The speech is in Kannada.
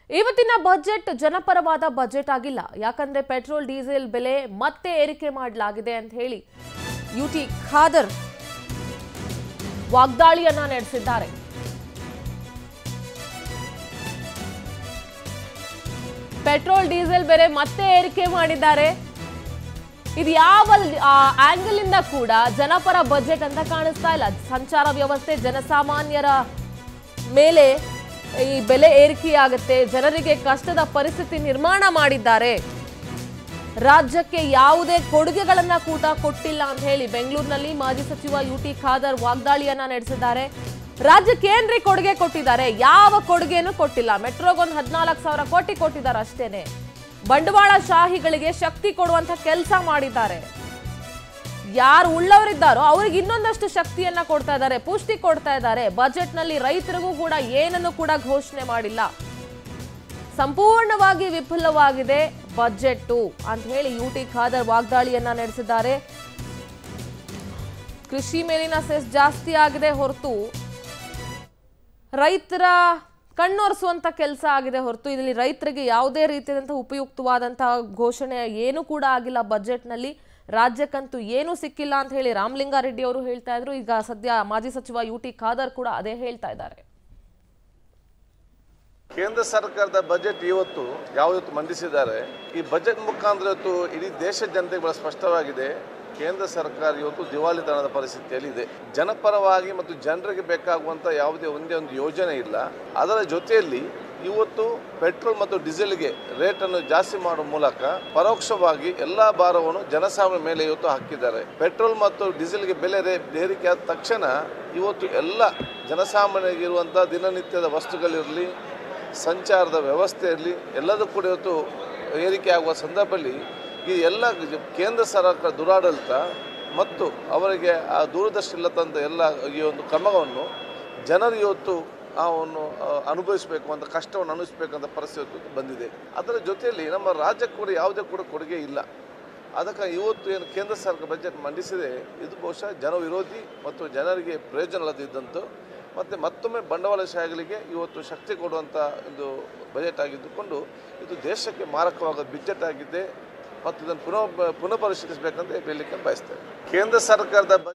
ಇವತ್ತಿನ ಬಜೆಟ್ ಜನಪರವಾದ ಬಜೆಟ್ ಆಗಿಲ್ಲ ಯಾಕಂದ್ರೆ ಪೆಟ್ರೋಲ್ ಡೀಸೆಲ್ ಬೆಲೆ ಮತ್ತೆ ಏರಿಕೆ ಮಾಡಲಾಗಿದೆ ಅಂತ ಹೇಳಿ ಯುಟಿ ಖಾದರ್ ವಾಗ್ದಾಳಿಯನ್ನ ನಡೆಸಿದ್ದಾರೆ ಪೆಟ್ರೋಲ್ ಡೀಸೆಲ್ ಬೆಲೆ ಮತ್ತೆ ಏರಿಕೆ ಮಾಡಿದ್ದಾರೆ ಇದು ಯಾವ ಆಂಗಲ್ ಇಂದ ಕೂಡ ಜನಪರ ಬಜೆಟ್ ಅಂತ ಕಾಣಿಸ್ತಾ ಇಲ್ಲ ಸಂಚಾರ ವ್ಯವಸ್ಥೆ ಜನಸಾಮಾನ್ಯರ ಮೇಲೆ ಈ ಬೆಲೆ ಏರಿಕೆಯಾಗುತ್ತೆ ಜನರಿಗೆ ಕಷ್ಟದ ಪರಿಸ್ಥಿತಿ ನಿರ್ಮಾಣ ಮಾಡಿದ್ದಾರೆ ರಾಜ್ಯಕ್ಕೆ ಯಾವುದೇ ಕೊಡುಗೆಗಳನ್ನ ಕೂಡ ಕೊಟ್ಟಿಲ್ಲ ಅಂತ ಹೇಳಿ ಬೆಂಗಳೂರಿನಲ್ಲಿ ಮಾಜಿ ಸಚಿವ ಯು ಟಿ ಖಾದರ್ ವಾಗ್ದಾಳಿಯನ್ನ ನಡೆಸಿದ್ದಾರೆ ರಾಜ್ಯಕ್ಕೆ ಏನ್ರಿ ಕೊಡುಗೆ ಕೊಟ್ಟಿದ್ದಾರೆ ಯಾವ ಕೊಡುಗೆನೂ ಕೊಟ್ಟಿಲ್ಲ ಮೆಟ್ರೋಗೊಂದು ಹದಿನಾಲ್ಕು ಸಾವಿರ ಕೋಟಿ ಕೊಟ್ಟಿದ್ದಾರೆ ಅಷ್ಟೇನೆ ಬಂಡವಾಳ ಶಾಹಿಗಳಿಗೆ ಶಕ್ತಿ ಕೊಡುವಂತ ಕೆಲಸ ಮಾಡಿದ್ದಾರೆ ಯಾರು ಉಳ್ಳವರಿದ್ದಾರೋ ಅವ್ರಿಗೆ ಇನ್ನೊಂದಷ್ಟು ಶಕ್ತಿಯನ್ನ ಕೊಡ್ತಾ ಇದ್ದಾರೆ ಪುಷ್ಟಿ ಕೊಡ್ತಾ ಇದ್ದಾರೆ ಬಜೆಟ್ ನಲ್ಲಿ ರೈತರಿಗೂ ಕೂಡ ಏನನ್ನು ಕೂಡ ಘೋಷಣೆ ಮಾಡಿಲ್ಲ ಸಂಪೂರ್ಣವಾಗಿ ವಿಫಲವಾಗಿದೆ ಬಜೆಟ್ ಅಂತ ಹೇಳಿ ಯು ಟಿ ಖಾದರ್ ವಾಗ್ದಾಳಿಯನ್ನ ನಡೆಸಿದ್ದಾರೆ ಕೃಷಿ ಮೇಲಿನ ಸೆಸ್ ಜಾಸ್ತಿ ಆಗಿದೆ ಹೊರತು ರೈತರ ಕಣ್ಣೊರೆಸುವಂತ ಕೆಲಸ ಆಗಿದೆ ಹೊರತು ಇದರಲ್ಲಿ ರೈತರಿಗೆ ಯಾವುದೇ ರೀತಿಯಾದಂತಹ ಉಪಯುಕ್ತವಾದಂತಹ ಘೋಷಣೆ ಏನೂ ಕೂಡ ಆಗಿಲ್ಲ ಬಜೆಟ್ನಲ್ಲಿ ರಾಜ್ಯಕ್ಕಂತೂ ಏನೂ ಸಿಕ್ಕಿಲ್ಲ ಅಂತ ಹೇಳಿ ರಾಮಲಿಂಗಾರೆಡ್ಡಿ ಅವರು ಹೇಳ್ತಾ ಇದ್ರು ಈಗ ಸದ್ಯ ಮಾಜಿ ಸಚಿವ ಯು ಟಿ ಖಾದರ್ ಕೂಡ ಅದೇ ಹೇಳ್ತಾ ಇದ್ದಾರೆ ಕೇಂದ್ರ ಸರ್ಕಾರದ ಬಜೆಟ್ ಇವತ್ತು ಯಾವತ್ತು ಮಂಡಿಸಿದ್ದಾರೆ ಈ ಬಜೆಟ್ ಮುಖಾಂತರ ಇವತ್ತು ಇಡೀ ದೇಶದ ಜನತೆಗೆ ಬಹಳ ಸ್ಪಷ್ಟವಾಗಿದೆ ಕೇಂದ್ರ ಸರ್ಕಾರ ಇವತ್ತು ದಿವಾಳಿತನದ ಪರಿಸ್ಥಿತಿಯಲ್ಲಿ ಇದೆ ಜನಪರವಾಗಿ ಮತ್ತು ಜನರಿಗೆ ಬೇಕಾಗುವಂಥ ಯಾವುದೇ ಒಂದೇ ಒಂದು ಯೋಜನೆ ಇಲ್ಲ ಅದರ ಜೊತೆಯಲ್ಲಿ ಇವತ್ತು ಪೆಟ್ರೋಲ್ ಮತ್ತು ಡೀಸೆಲ್ಗೆ ರೇಟನ್ನು ಜಾಸ್ತಿ ಮಾಡುವ ಮೂಲಕ ಪರೋಕ್ಷವಾಗಿ ಎಲ್ಲ ಭಾರವನ್ನು ಜನಸಾಮಾನ್ಯ ಮೇಲೆ ಇವತ್ತು ಹಾಕಿದ್ದಾರೆ ಪೆಟ್ರೋಲ್ ಮತ್ತು ಡೀಸೆಲ್ಗೆ ಬೆಲೆ ರೇ ಏರಿಕೆ ಆದ ತಕ್ಷಣ ಇವತ್ತು ಎಲ್ಲ ಜನಸಾಮಾನ್ಯರಿಗೆ ಇರುವಂಥ ದಿನನಿತ್ಯದ ವಸ್ತುಗಳಿರಲಿ ಸಂಚಾರದ ವ್ಯವಸ್ಥೆ ಇರಲಿ ಎಲ್ಲದೂ ಕೂಡ ಇವತ್ತು ಏರಿಕೆ ಆಗುವ ಸಂದರ್ಭದಲ್ಲಿ ಈ ಎಲ್ಲ ಕೇಂದ್ರ ಸರ್ಕಾರ ದುರಾಡಳಿತ ಮತ್ತು ಅವರಿಗೆ ಆ ದೂರದರ್ಶನ ಇಲ್ಲದಂಥ ಎಲ್ಲ ಈ ಒಂದು ಕ್ರಮವನ್ನು ಜನರು ಇವತ್ತು ಅವನ್ನು ಅನುಭವಿಸಬೇಕು ಅಂತ ಕಷ್ಟವನ್ನು ಅನುಭವಿಸಬೇಕಂತ ಪರಿಸ್ಥಿತಿ ಬಂದಿದೆ ಅದರ ಜೊತೆಯಲ್ಲಿ ನಮ್ಮ ರಾಜ್ಯಕ್ಕೆ ಕೂಡ ಯಾವುದೇ ಕೂಡ ಕೊಡುಗೆ ಇಲ್ಲ ಅದಕ್ಕೆ ಇವತ್ತು ಏನು ಕೇಂದ್ರ ಸರ್ಕಾರ ಬಜೆಟ್ ಮಂಡಿಸಿದೆ ಇದು ಬಹುಶಃ ಜನ ವಿರೋಧಿ ಮತ್ತು ಜನರಿಗೆ ಪ್ರಯೋಜನ ಇಲ್ಲದಿದ್ದಂತು ಮತ್ತು ಮತ್ತೊಮ್ಮೆ ಬಂಡವಾಳಶಾಹಿಗಳಿಗೆ ಇವತ್ತು ಶಕ್ತಿ ಕೊಡುವಂಥ ಒಂದು ಬಜೆಟ್ ಆಗಿದ್ದುಕೊಂಡು ಇದು ದೇಶಕ್ಕೆ ಮಾರಕವಾದ ಬಜೆಟ್ ಆಗಿದೆ ಮತ್ತು ಇದನ್ನು ಪುನಃ ಪುನಃ ಪರಿಶೀಲಿಸಬೇಕಂತ ಹೇಳಲಿಕ್ಕೆ ಬಯಸ್ತೇವೆ ಕೇಂದ್ರ ಸರ್ಕಾರದ ಬ